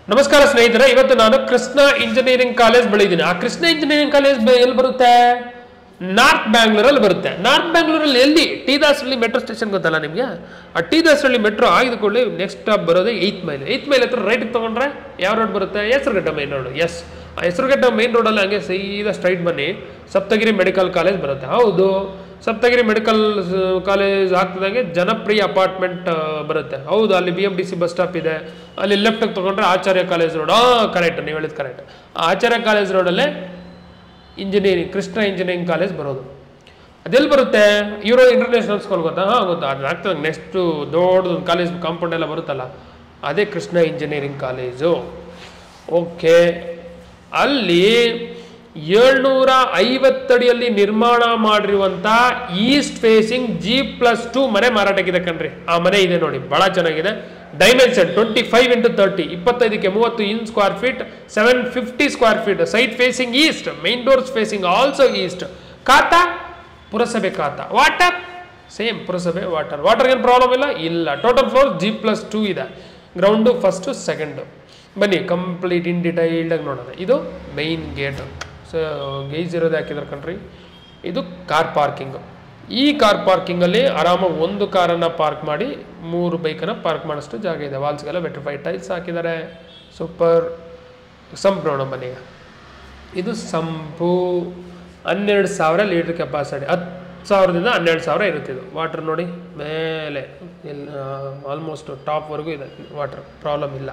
ನಮಸ್ಕಾರ ಸ್ನೇಹಿತರೆ ಇವತ್ತು ನಾನು ಕೃಷ್ಣ ಇಂಜಿನಿಯರಿಂಗ್ ಕಾಲೇಜ್ ಬೆಳಿದ್ದೀನಿ ಆ ಕೃಷ್ಣ ಇಂಜಿನಿಯರಿಂಗ್ ಕಾಲೇಜ್ ಎಲ್ಲಿ ಬರುತ್ತೆ ನಾರ್ತ್ ಬ್ಯಾಂಗ್ಳೂರಲ್ಲಿ ಬರುತ್ತೆ ನಾರ್ತ್ ಬ್ಯಾಂಗ್ಳೂರಲ್ಲಿ ಎಲ್ಲಿ ಟಿ ದಾಸರಳ್ಳಿ ಮೆಟ್ರೋ ಸ್ಟೇಷನ್ ಗೊತ್ತಲ್ಲ ನಿಮಗೆ ಆ ಟಿ ದಾಸರಳ್ಳಿ ಮೆಟ್ರೋ ಆಗಿದ ಕೂಡಲೇ ನೆಕ್ಸ್ಟ್ ಸ್ಟಾಪ್ ಬರೋದೇ ಏಯ್ತ್ ಮೈಲ್ ಏಯ್ತ್ ಮೈಲ್ ಹತ್ರ ರೈಟ್ ತೊಗೊಂಡ್ರೆ ಯಾವ ರೋಡ್ ಬರುತ್ತೆ ಹೆಸರುಘಟ್ಟ ಮೈನ್ ರೋಡ್ ಎಸ್ ಆ ಹೆಸರುಘಟ್ಟ ಮೈನ್ ರೋಡಲ್ಲಿ ಹಂಗೆ ಸೀದಾ ಸ್ಟ್ರೈಟ್ ಬನ್ನಿ ಸಪ್ತಗಿರಿ ಮೆಡಿಕಲ್ ಕಾಲೇಜ್ ಬರುತ್ತೆ ಹೌದು ಸಪ್ತಗಿರಿ ಮೆಡಿಕಲ್ ಕಾಲೇಜ್ ಆಗ್ತದಂಗೆ ಜನಪ್ರಿಯ ಅಪಾರ್ಟ್ಮೆಂಟ್ ಬರುತ್ತೆ ಹೌದು ಅಲ್ಲಿ B M D C bus stop ಇದೆ ಅಲ್ಲಿ ಲೆಫ್ಟಿಗೆ ತೊಗೊಂಡ್ರೆ ಆಚಾರ್ಯ ಕಾಲೇಜ್ ರೋಡ್ ಆ ಕರೆಕ್ಟ್ ನೀವು ಹೇಳಿದ್ ಕರೆಕ್ಟ್ ಆ ಆಚಾರ್ಯ ಕಾಲೇಜ್ ರೋಡಲ್ಲೇ ಇಂಜಿನಿಯರಿಂಗ್ ಕೃಷ್ಣ ಇಂಜಿನಿಯರಿಂಗ್ ಕಾಲೇಜ್ ಬರೋದು ಅದೆಲ್ಲಿ ಬರುತ್ತೆ ಯೂರೋ ಇಂಟರ್ನ್ಯಾಷನಲ್ ಸ್ಕೂಲ್ ಗೊತ್ತಾ ಹಾಂ ಗೊತ್ತಾ ಅದು ಆಗ್ತದೆ ನೆಕ್ಸ್ಟು ದೊಡ್ಡದು ಕಾಲೇಜ್ ಕಾಂಪೌಂಡ್ ಎಲ್ಲ ಬರುತ್ತಲ್ಲ ಅದೇ ಕೃಷ್ಣ ಇಂಜಿನಿಯರಿಂಗ್ ಕಾಲೇಜು ಓಕೆ ಅಲ್ಲಿ ಏಳ್ನೂರ ಐವತ್ತಡಿಯಲ್ಲಿ ನಿರ್ಮಾಣ ಮಾಡಿರುವಂಥ east facing G plus two ಮನೆ ಮಾರಾಟಕ್ಕಿದೆ ಕಣ್ರಿ ಆ ಮನೆ ಇದೆ ನೋಡಿ ಬಹಳ ಚೆನ್ನಾಗಿದೆ dimension twenty five into thirty ಇಪ್ಪತ್ತೈದಕ್ಕೆ ಮೂವತ್ತು in square feet seven fifty square feet site facing east main doors facing also east khata ಪುರಸಭೆ ಖಾತಾ ವಾಟರ್ ಸೇಮ್ ಪುರಸಭೆ ವಾಟರ್ ವಾಟರ್ ಏನು ಪ್ರಾಬ್ಲಮ್ ಇಲ್ಲ ಇಲ್ಲ total floor G plus two ಇದೆ ಗ್ರೌಂಡು ಫಸ್ಟು ಸೆಕೆಂಡು ಬನ್ನಿ complete in ಡಿಟೈಲ್ಡಾಗಿ ನೋಡೋಣ ಇದು ಮೈನ್ ಗೇಟ್ ಸೊ ಗೇಜ್ ಇರೋದು ಹಾಕಿದ್ರೆ ಕಣ್ರಿ ಇದು ಕಾರ್ ಪಾರ್ಕಿಂಗು ಈ ಕಾರ್ ಪಾರ್ಕಿಂಗಲ್ಲಿ ಆರಾಮಾಗಿ ಒಂದು ಕಾರನ್ನು ಪಾರ್ಕ್ ಮಾಡಿ ಮೂರು ಬೈಕನ್ನು ಪಾರ್ಕ್ ಮಾಡೋಷ್ಟು ಜಾಗ ಇದೆ ವಾಲ್ಸ್ಗೆಲ್ಲ ವೆಟ್ರಿಫೈಡ್ ಟೈಲ್ಸ್ ಹಾಕಿದ್ದಾರೆ ಸೂಪರ್ ಸಂಪ್ ನೋಡೋಣ ಬನ್ನಿ ಈಗ ಇದು ಸಂಪು ಹನ್ನೆರಡು ಸಾವಿರ ಲೀಟ್ರ್ ಕೆಪಾಸಿಟಿ ಹತ್ತು ಸಾವಿರದಿಂದ ಹನ್ನೆರಡು ಸಾವಿರ ಇರುತ್ತೆ ಇದು ವಾಟರ್ ನೋಡಿ ಮೇಲೆ ಎಲ್ಲ ಆಲ್ಮೋಸ್ಟ್ ಟಾಪ್ವರೆಗೂ ಇದೆ ವಾಟರ್ ಪ್ರಾಬ್ಲಮ್ ಇಲ್ಲ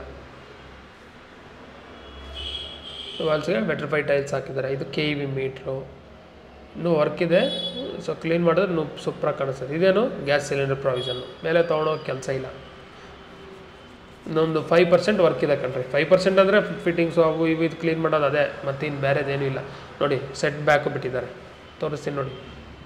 ವಾಲ್ಸ್ಗೆ ವೆಟ್ರಿಫೈ ಟೈಲ್ಸ್ ಹಾಕಿದ್ದಾರೆ ಇದು ಕೆ ವಿ ಮೀಟ್ರು ಇನ್ನೂ ವರ್ಕ್ ಇದೆ ಸೊ ಕ್ಲೀನ್ ಮಾಡಿದ್ರೆ ಇನ್ನೂ ಸೂಪ್ರಾಗಿ ಕಾಣಿಸ್ತದೆ ಇದೇನು ಗ್ಯಾಸ್ ಸಿಲಿಂಡರ್ ಪ್ರಾವಿಷನ್ನು ಮೇಲೆ ತೊಗೊಳೋಕೆ ಕೆಲಸ ಇಲ್ಲ ಇನ್ನೊಂದು ಫೈವ್ ಪರ್ಸೆಂಟ್ ವರ್ಕ್ ಇದೆ ಕಣ್ರಿ ಫೈವ್ ಪರ್ಸೆಂಟ್ ಅಂದರೆ ಫಿಟ್ಟಿಂಗ್ಸು ಅವು ಇವು ಇದು ಕ್ಲೀನ್ ಮಾಡೋದು ಅದೇ ಮತ್ತು ಇನ್ನು ಬೇರೆದೇನೂ ಇಲ್ಲ ನೋಡಿ ಸೆಟ್ ಬ್ಯಾಕು ಬಿಟ್ಟಿದ್ದಾರೆ ತೋರಿಸ್ತೀನಿ ನೋಡಿ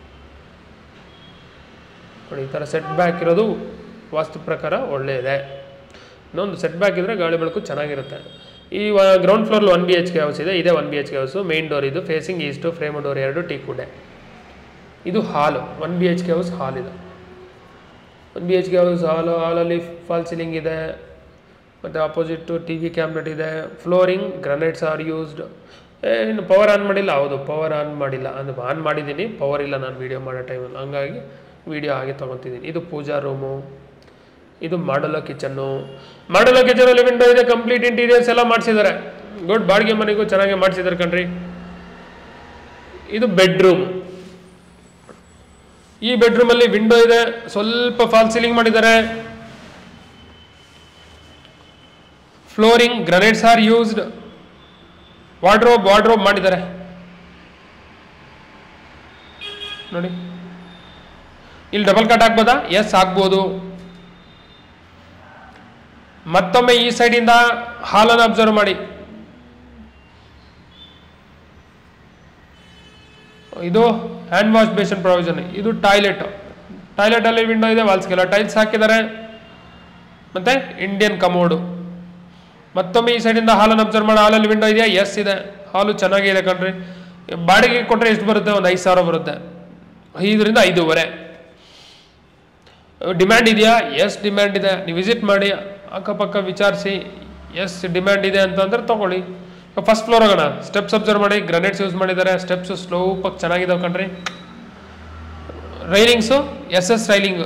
ನೋಡಿ ಈ ಥರ ಸೆಟ್ ಬ್ಯಾಕ್ ಇರೋದು ವಾಸ್ತು ಪ್ರಕಾರ ಒಳ್ಳೆಯದೆ ಇನ್ನೊಂದು ಸೆಟ್ ಬ್ಯಾಕ್ ಇದ್ದರೆ ಗಾಳಿ ಬೆಳಕು ಚೆನ್ನಾಗಿರುತ್ತೆ ಈ ಗ್ರೌಂಡ್ ಫ್ಲೋರ್ಲಿ one B H K house ಇದೆ ಇದೇ one B H K house main door ಇದು ಫೇಸಿಂಗ್ ಈಸ್ಟು ಫ್ರೇಮ್ ಡೋರ್ ಎರಡು ಟೀ ಕುಡೆ ಇದು hall one B H K house hall ಇದು one B H K house hall ಹಾಲಲ್ಲಿ ಫಾಲ್ ಸೀಲಿಂಗ್ ಇದೆ ಮತ್ತು ಆಪೋಸಿಟ್ಟು ಟಿ ವಿ ಕ್ಯಾಮ್ಲೆಟ್ ಇದೆ ಫ್ಲೋರಿಂಗ್ ಗ್ರನೈಟ್ಸ್ ಆರ್ ಯೂಸ್ಡ್ ಏನು ಪವರ್ ಆನ್ ಮಾಡಿಲ್ಲ ಹೌದು ಪವರ್ ಆನ್ ಮಾಡಿಲ್ಲ ಅದು ಆನ್ ಮಾಡಿದ್ದೀನಿ ಪವರ್ ಇಲ್ಲ ನಾನು ವೀಡಿಯೋ ಮಾಡೋ ಟೈಮಲ್ಲಿ ಹಂಗಾಗಿ ವೀಡಿಯೋ ಹಾಗೆ ತೊಗೊತಿದ್ದೀನಿ ಇದು ಪೂಜಾ ರೂಮು ಇದು ಮಾಡಲೋ ಕಿಚನ್ನು ಮಾಡಲೋ ಕಿಚನಲ್ಲಿ ವಿಂಡೋ ಇದೆ ಕಂಪ್ಲೀಟ್ ಇಂಟೀರಿಯರ್ಸ್ ಎಲ್ಲ ಮಾಡಿಸಿದ್ದಾರೆ ಗುಡ್ ಬಾಡಿಗೆ ಮನೆಗೂ ಚೆನ್ನಾಗಿ ಮಾಡಿಸಿದ್ದಾರೆ ಕಣ್ರಿ ಇದು ಬೆಡ್ರೂಮ್ ಈ ಬೆಡ್ರೂಮಲ್ಲಿ ವಿಂಡೋ ಇದೆ ಸ್ವಲ್ಪ ಫಾಲ್ ಸೀಲಿಂಗ್ ಮಾಡಿದ್ದಾರೆ flooring granites are used wardrobe wardrobe ಮಾಡಿದ್ದಾರೆ ನೋಡಿ ಇಲ್ಲಿ ಡಬಲ್ ಕಟ್ ಹಾಕ್ಬೋದಾ ಎಸ್ ಹಾಕ್ಬೋದು ಮತ್ತೊಮ್ಮೆ ಈ ಸೈಡಿಂದ ಹಾಲನ್ನು ಅಬ್ಸರ್ವ್ ಮಾಡಿ ಇದು ಹ್ಯಾಂಡ್ ವಾಶ್ ಬೇಸಿನ್ ಪ್ರಾವಿಷನ್ ಇದು ಟಾಯ್ಲೆಟ್ ಟಾಯ್ಲೆಟಲ್ಲಿ ವಿಂಡೋ ಇದೆ ವಾಲ್ಸ್ಗೆಲ್ಲ ಟೈಲ್ಸ್ ಹಾಕಿದ್ದಾರೆ ಮತ್ತೆ ಇಂಡಿಯನ್ ಕಮೋಡು ಮತ್ತೊಮ್ಮೆ ಈ ಸೈಡಿಂದ ಹಾಲನ್ನು ಅಬ್ಸರ್ವ್ ಮಾಡಿ ಹಾಲಲ್ಲಿ ವಿಂಡೋ ಇದೆಯಾ ಎಸ್ ಇದೆ ಹಾಲು ಚೆನ್ನಾಗಿದೆ ಕಣ್ರಿ ಬಾಡಿಗೆ ಕೊಟ್ಟರೆ ಎಷ್ಟು ಬರುತ್ತೆ ಒಂದು ಐದು ಸಾವಿರ ಬರುತ್ತೆ ಐದರಿಂದ ಐದೂವರೆ ಡಿಮ್ಯಾಂಡ್ ಇದೆಯಾ ಎಸ್ ಡಿಮ್ಯಾಂಡ್ ಇದೆ ನೀವು ವಿಸಿಟ್ ಮಾಡಿ ಅಕ್ಕಪಕ್ಕ ವಿಚಾರಿಸಿ ಎಸ್ ಡಿಮ್ಯಾಂಡ್ ಇದೆ ಅಂತಂದ್ರೆ ತೊಗೊಳ್ಳಿ ಫಸ್ಟ್ ಫ್ಲೋರ್ ಹೋಗೋಣ ಸ್ಟೆಪ್ಸ್ ಅಬ್ಸರ್ವ್ ಮಾಡಿ ಗ್ರನೇಟ್ಸ್ ಯೂಸ್ ಮಾಡಿದ್ದಾರೆ ಸ್ಟೆಪ್ಸು ಸ್ಲೋಪಾಗಿ ಚೆನ್ನಾಗಿದಾವೆ ಕಣ್ರಿ railings S S railing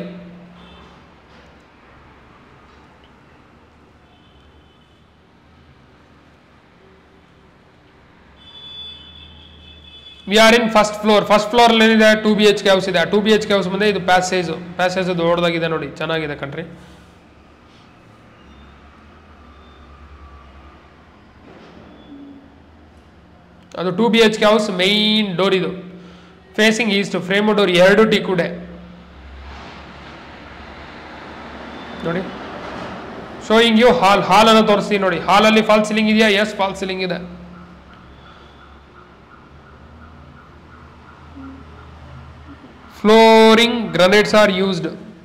we are in first floor first floor ಏನಿದೆ two B H K house ಇದೆ two B H K house ಮುಂದೆ ಇದು ಪ್ಯಾಸೇಜು ಪ್ಯಾಸೇಜ್ ದೊಡ್ಡದಾಗಿದೆ ನೋಡಿ ಚೆನ್ನಾಗಿದೆ ಕಣ್ರಿ ಅದು two B H K house main door ಇದು ಫೇಸಿಂಗ್ ಈಸ್ಟ್ ಫ್ರೇಮ್ ಡೋರ್ ಎರಡು ಟಿ ಕೂಡೆ ನೋಡಿ ಶೋಯಿಂಗ್ ಯು ಹಾಲ್ ಹಾಲ್ ಅನ್ನು ತೋರಿಸ್ತೀನಿ ನೋಡಿ ಹಾಲಲ್ಲಿ ಫಾಲ್ ಸೀಲಿಂಗ್ ಇದೆಯಾ ಎಸ್ ಫಾಲ್ ಸೀಲಿಂಗ್ ಇದೆ ಫ್ಲೋರಿಂಗ್ ಗ್ರನೇಟ್ಸ್ ಆರ್ ಯೂಸ್ಡ್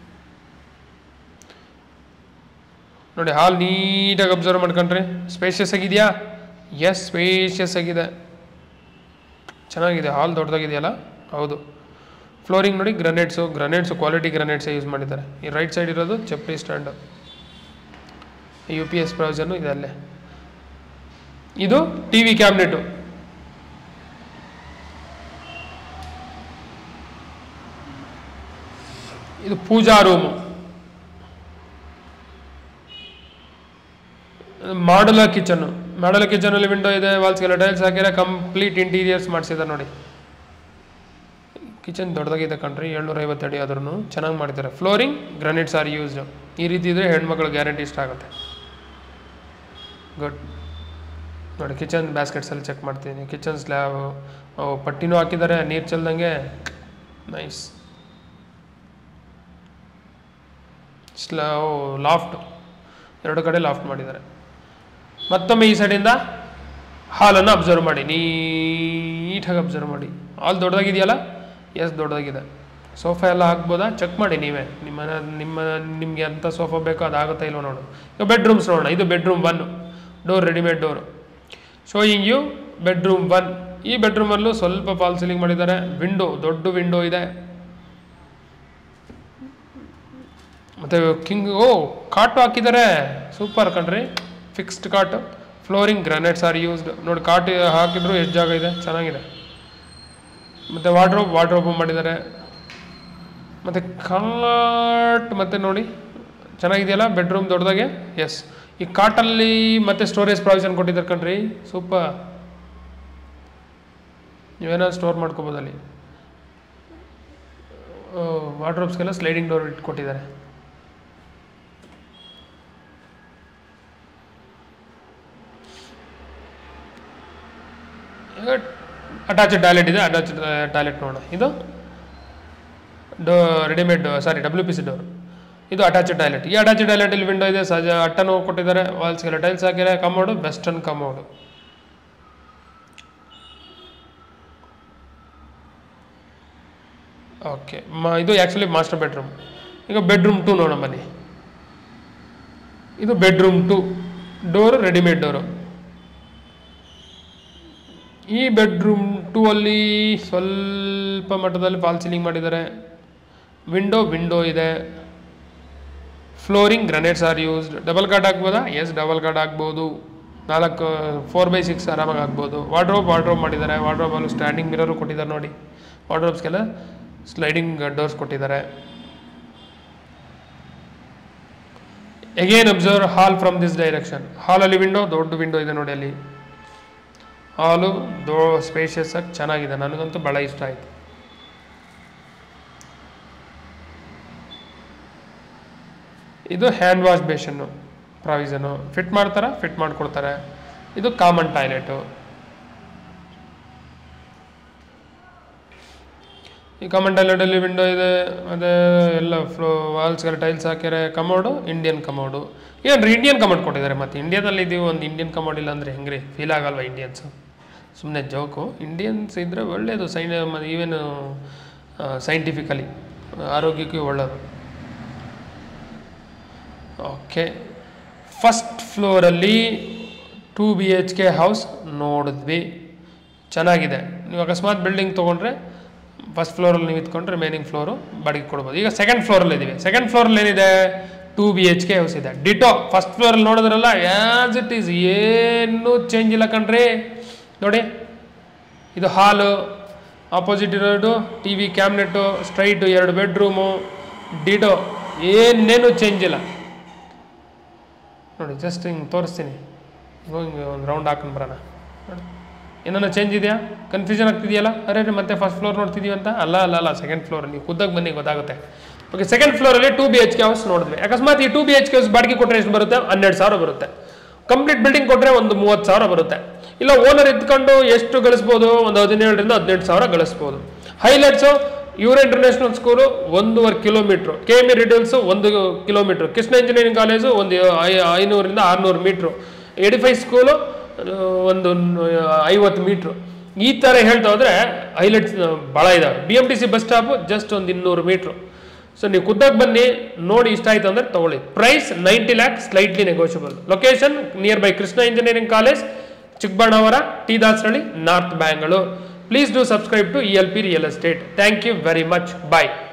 ನೋಡಿ ಹಾಲ್ ನೀಟಾಗಿ ಅಬ್ಸರ್ವ್ ಮಾಡ್ಕೊಂಡ್ರಿ ಸ್ಪೇಷಿಯಸ್ ಆಗಿದೆಯಾ ಎಸ್ ಸ್ಪೇಷಿಯಸ್ ಆಗಿದೆ ಚೆನ್ನಾಗಿದೆ ಹಾಲ್ ದೊಡ್ಡದಾಗಿದೆಯಲ್ಲ ಹೌದು ಫ್ಲೋರಿಂಗ್ ನೋಡಿ ಗ್ರನೇಟ್ಸು ಗ್ರನೇಟ್ಸು ಕ್ವಾಲಿಟಿ ಗ್ರನೇಟ್ಸೇ ಯೂಸ್ ಮಾಡಿದ್ದಾರೆ ಈ ರೈಟ್ ಸೈಡ್ ಇರೋದು ಚಪ್ಪಲಿ stand U P S provision ಇದೆ ಅಲ್ಲೇ ಇದು ಟಿ ವಿ ಕ್ಯಾಬಿನೆಟು ಇದು puja room modular kitchen modular ಕಿಚನಲ್ಲಿ ವಿಂಡೋ ಇದೆ ವಾಲ್ಸ್ಗೆಲ್ಲ ಟೈಲ್ಸ್ ಹಾಕಿದ್ರೆ ಕಂಪ್ಲೀಟ್ ಇಂಟೀರಿಯರ್ಸ್ ಮಾಡಿಸಿದ್ದಾರೆ ನೋಡಿ ಕಿಚನ್ ದೊಡ್ಡದಾಗಿದೆ ಕಣ್ರಿ ಏಳ್ನೂರ ಐವತ್ತು ಅಡಿ ಆದ್ರೂ ಚೆನ್ನಾಗಿ ಮಾಡಿದ್ದಾರೆ ಫ್ಲೋರಿಂಗ್ ಗ್ರಾನೈಟ್ಸ್ ಆರ್ ಯೂಸ್ಡ್ ಈ ರೀತಿ ಇದ್ರೆ ಹೆಣ್ಮಕ್ಳು ಗ್ಯಾರಂಟಿ ಇಷ್ಟ ಆಗುತ್ತೆ ಗುಡ್ ನೋಡಿ ಕಿಚನ್ ಬ್ಯಾಸ್ಕೆಟ್ಸ್ ಎಲ್ಲ ಚೆಕ್ ಮಾಡ್ತೀನಿ ಕಿಚನ್ ಸ್ಲ್ಯಾಬ್ ಪಟ್ಟಿನೂ ಹಾಕಿದ್ದಾರೆ ನೀರು ಚೆಲ್ದಂಗೆ ನೈಸ್ ಸ್ಲಾ ಲಾಫ್ಟ್ ಎರಡು ಕಡೆ ಲಾಫ್ಟ್ ಮಾಡಿದ್ದಾರೆ ಮತ್ತೊಮ್ಮೆ ಈ ಸೈಡಿಂದ ಹಾಲನ್ನು ಅಬ್ಸರ್ವ್ ಮಾಡಿ ನೀಟಾಗಿ ಅಬ್ಸರ್ವ್ ಮಾಡಿ ಹಾಲ್ ದೊಡ್ಡದಾಗಿದೆಯಲ್ಲ ಎಸ್ ದೊಡ್ಡದಾಗಿದೆ ಸೋಫಾ ಎಲ್ಲ ಹಾಕ್ಬೋದಾ ಚೆಕ್ ಮಾಡಿ ನೀವೇ ನಿಮ್ಮ ನಿಮ್ಮ ನಿಮಗೆ ಎಂಥ ಸೋಫಾ ಬೇಕೋ ಅದಾಗುತ್ತಾ ಇಲ್ವೋ ನೋಡು ಈಗ ಬೆಡ್ರೂಮ್ಸ್ ನೋಡೋಣ ಇದು bedroom one door readymade door showing you bedroom one ಈ ಬೆಡ್ರೂಮಲ್ಲೂ ಸ್ವಲ್ಪ ಫಾಲ್ ಸೀಲಿಂಗ್ ಮಾಡಿದ್ದಾರೆ ವಿಂಡೋ ದೊಡ್ಡ ವಿಂಡೋ ಇದೆ ಮತ್ತು ಕಿಂಗ್ ಓ ಕಾಟು ಹಾಕಿದ್ದಾರೆ ಸೂಪರ್ ಕಣ್ರಿ fixed cot flooring granites are used ನೋಡಿ ಕಾಟ್ ಹಾಕಿದ್ರು ಎಷ್ಟು ಜಾಗ ಇದೆ ಚೆನ್ನಾಗಿದೆ ಮತ್ತು ವಾರ್ಡ್ರೋಬ್ ವಾರ್ಡ್ರೋಬ್ ಮಾಡಿದ್ದಾರೆ ಮತ್ತು ಕಾಟ್ ಮತ್ತು ನೋಡಿ ಚೆನ್ನಾಗಿದೆಯಲ್ಲ ಬೆಡ್ರೂಮ್ ದೊಡ್ಡದಾಗೆ ಎಸ್ ಈ ಕಾಟಲ್ಲಿ ಮತ್ತೆ ಸ್ಟೋರೇಜ್ ಪ್ರಾವಿಷನ್ ಕೊಟ್ಟಿದ್ದಾರೆ ಕಣ್ರಿ ಸೂಪರ್ ನೀವೇನಾದ್ರು ಸ್ಟೋರ್ ಮಾಡ್ಕೋಬೋದು ಅಲ್ಲಿ ವಾರ್ಡ್ರೋಬ್ಸ್ಗೆಲ್ಲ ಸ್ಲೈಡಿಂಗ್ ಡೋರ್ ಇಟ್ಕೊಟ್ಟಿದ್ದಾರೆ ಈಗ ಅಟ್ಯಾಚ್ಡ್ ಟಾಯ್ಲೆಟ್ ಇದೆ ಅಟ್ಯಾಚ್ಡ್ ಟಾಯ್ಲೆಟ್ ನೋಡೋಣ ಇದು ಡೋ readymade sorry W P C door ಇದು ಅಟ್ಯಾಚ್ಡ್ ಟಾಯ್ಲೆಟ್ ಈ ಅಟ್ಯಾಚ್ಡ್ ಟಾಯ್ಲೆಟಲ್ಲಿ ವಿಂಡೋ ಇದೆ ಸಜ ಅಟ್ಟನು ಕೊಟ್ಟಿದ್ದಾರೆ ವಾಲ್ಸ್ಗೆಲ್ಲ ಟೈಲ್ಸ್ ಹಾಕಿದ್ದಾರೆ ಕಮೋಡು ವೆಸ್ಟರ್ನ್ ಕಮೋಡು ಓಕೆ ಮ ಇದು ಆ್ಯಕ್ಚುಲಿ ಮಾಸ್ಟರ್ ಬೆಡ್ರೂಮ್ ಈಗ ಬೆಡ್ರೂಮ್ ಟು ನೋಡೋಣ ಬನ್ನಿ ಇದು bedroom two door readymade door ಈ ಬೆಡ್ರೂಮ್ ಟೂ ಅಲ್ಲಿ ಸ್ವಲ್ಪ ಮಟ್ಟದಲ್ಲಿ ಫಾಲ್ ಸೀಲಿಂಗ್ ಮಾಡಿದ್ದಾರೆ ವಿಂಡೋ ವಿಂಡೋ ಇದೆ flooring granites are used double card ಹಾಕ್ಬೋದಾ yes double cot ಹಾಕ್ಬೋದು ನಾಲ್ಕು ಫೋರ್ ಬೈ ಸಿಕ್ಸ್ ಆರಾಮಾಗಿ ಹಾಕ್ಬೋದು ವಾರ್ಡ್ರೋಬ್ ವಾರ್ಡ್ರೋಬ್ ಮಾಡಿದ್ದಾರೆ ವಾರ್ಡ್ರೋಬಲ್ಲೂ ಸ್ಟ್ಯಾಂಡಿಂಗ್ ಮಿರರು ಕೊಟ್ಟಿದ್ದಾರೆ ನೋಡಿ ವಾರ್ಡ್ರೋಬ್ಸ್ಗೆಲ್ಲ ಸ್ಲೈಡಿಂಗ್ ಡೋರ್ಸ್ ಕೊಟ್ಟಿದ್ದಾರೆ again observe hall from this direction ಹಾಲಲ್ಲಿ ವಿಂಡೋ ದೊಡ್ಡ ವಿಂಡೋ ಇದೆ ನೋಡಿ ಅಲ್ಲಿ ಹಾಲು ದೋ ಸ್ಪೇಷಿಯಸ್ ಆಗಿ ಚೆನ್ನಾಗಿದೆ ನನಗಂತೂ ಭಾಳ ಇಷ್ಟ ಆಯಿತು ಇದು hand wash basin provision fit ಮಾಡ್ತಾರಾ ಫಿಟ್ ಮಾಡಿಕೊಡ್ತಾರೆ ಇದು ಕಾಮನ್ ಟಾಯ್ಲೆಟು ಈ ಕಾಮನ್ ಟಾಯ್ಲೆಟಲ್ಲಿ ವಿಂಡೋ ಇದೆ ಮತ್ತು ಎಲ್ಲ ಫ್ಲೋ ವಾಲ್ಸ್ಗೆಲ್ಲ ಟೈಲ್ಸ್ ಹಾಕ್ಯಾರೆ ಕಮೋಡು ಇಂಡಿಯನ್ ಕಮೋಡು ಏನ್ರಿ ಇಂಡಿಯನ್ ಕಮೋಡ್ ಕೊಟ್ಟಿದ್ದಾರೆ ಮತ್ತು ಇಂಡಿಯಾದಲ್ಲಿ ಇದೀವಿ ಒಂದು ಇಂಡಿಯನ್ ಕಮೋಡ್ ಇಲ್ಲ ಅಂದರೆ ಹೆಂಗ್ರಿ ಫೀಲ್ ಆಗಲ್ವಾ ಇಂಡಿಯನ್ಸು ಸುಮ್ಮನೆ ಜೋಕು ಇಂಡಿಯನ್ಸ್ ಇದ್ದರೆ ಒಳ್ಳೆಯದು ಸೈನ್ ಈವನ್ ಸೈಂಟಿಫಿಕಲಿ ಆರೋಗ್ಯಕ್ಕೆ ಒಳ್ಳೆಯದು ಓಕೆ ಫಸ್ಟ್ ಫ್ಲೋರಲ್ಲಿ two B H K house ನೋಡಿದ್ವಿ ಚೆನ್ನಾಗಿದೆ ನೀವು ಅಕಸ್ಮಾತ್ ಬಿಲ್ಡಿಂಗ್ ತೊಗೊಂಡ್ರೆ ಫಸ್ಟ್ ಫ್ಲೋರಲ್ಲಿ ನೀವು ಇತ್ಕೊಂಡ್ರೆ ರಿಮೈನಿಂಗ್ ಫ್ಲೋರು ಬಾಡಿಗೆ ಕೊಡ್ಬೋದು ಈಗ ಸೆಕೆಂಡ್ ಫ್ಲೋರಲ್ಲಿ ಇದ್ದೀವಿ ಸೆಕೆಂಡ್ ಫ್ಲೋರಲ್ಲಿ ಏನಿದೆ two B H K house ಇದೆ ಡಿಟೋ ಫಸ್ಟ್ ಫ್ಲೋರಲ್ಲಿ ನೋಡಿದ್ರಲ್ಲ ಆ್ಯಸ್ ಇಟ್ ಈಸ್ ಏನೂ ಚೇಂಜ್ ಇಲ್ಲ ಕಣ್ರಿ ನೋಡಿ ಇದು ಹಾಲು ಆಪೋಸಿಟ್ ಇರೋದು ಟಿ ವಿ ಕ್ಯಾಬಿನೆಟ್ಟು ಸ್ಟ್ರೈಟು ಎರಡು ಬೆಡ್ರೂಮು ಡಿಟೋ ಏನೇನು ಚೇಂಜ್ ಇಲ್ಲ ನೋಡಿ ಜಸ್ಟ್ ಹಿಂಗೆ ತೋರಿಸ್ತೀನಿ ಹೋಗಿ ಒಂದು ರೌಂಡ್ ಹಾಕೊಂಡು ಬರೋಣ ನೋಡಿ ಏನಾನ ಚೇಂಜ್ ಇದೆಯಾ ಕನ್ಫ್ಯೂಷನ್ ಆಗ್ತಿದೆಯಲ್ಲ ಅರೆ ರೀ ಮತ್ತೆ ಫಸ್ಟ್ ಫ್ಲೋರ್ ನೋಡ್ತಿದೀವಿ ಅಂತ ಅಲ್ಲ ಅಲ್ಲ ಅಲ್ಲ ಸೆಕೆಂಡ್ ಫ್ಲೋರ್ ನೀವು ಖುದ್ದಾಗಿ ಬನ್ನಿ ಗೊತ್ತಾಗುತ್ತೆ ಓಕೆ ಸೆಕೆಂಡ್ ಫ್ಲೋರಲ್ಲಿ two B H K house ನೋಡಿದ್ವಿ ಅಕಸ್ಮಾತ್ ಈ two B H K house ಬಾಡಿಗೆ ಕೊಟ್ಟರೆ ಎಷ್ಟು ಬರುತ್ತೆ ಹನ್ನೆರಡು ಸಾವಿರ ಬರುತ್ತೆ ಕಂಪ್ಲೀಟ್ ಬಿಲ್ಡಿಂಗ್ ಕೊಟ್ಟರೆ ಒಂದು ಮೂವತ್ತು ಸಾವಿರ ಬರುತ್ತೆ ಇಲ್ಲ ಓನರ್ ಇದ್ಕೊಂಡು ಎಷ್ಟು ಗಳಿಸ್ಬೋದು ಒಂದು ಹದಿನೇಳರಿಂದ ಹದಿನೆಂಟು ಸಾವಿರ ಗಳಿಸ್ಬೋದು ಹೈಲೈಟ್ಸು ಯೂರ್ ಇಂಟರ್ನ್ಯಾಷನಲ್ ಸ್ಕೂಲು ಒಂದೂವರೆ kilometre K M E retails ಒಂದು ಕಿಲೋಮೀಟ್ರು ಕೃಷ್ಣ ಇಂಜಿನಿಯರಿಂಗ್ ಕಾಲೇಜು ಒಂದು ಐ- ಐನೂರಿಂದ ಆರುನೂರು ಮೀಟ್ರು ಎಡಿಫೈ ಸ್ಕೂಲು ಒಂದು ಐವತ್ತು ಮೀಟ್ರು ಈ ಥರ ಹೇಳ್ತಾ ಹೋದರೆ ಹೈಲೈಟ್ಸ್ ಭಾಳ ಇದಾವೆ B M T C bus stop just ಒಂದು ಇನ್ನೂರು ಮೀಟ್ರು ಸೊ ನೀವು ಖುದ್ದಾಗಿ ಬನ್ನಿ ನೋಡಿ ಇಷ್ಟ ಆಯ್ತು ಅಂದರೆ ತಗೊಳ್ಳಿ price ninety lakh slightly negotiable location near by Krishna engineering college Chikkaballapur T Dasarahalli north Bangalore please do subscribe to E L P real estate thank you very much bye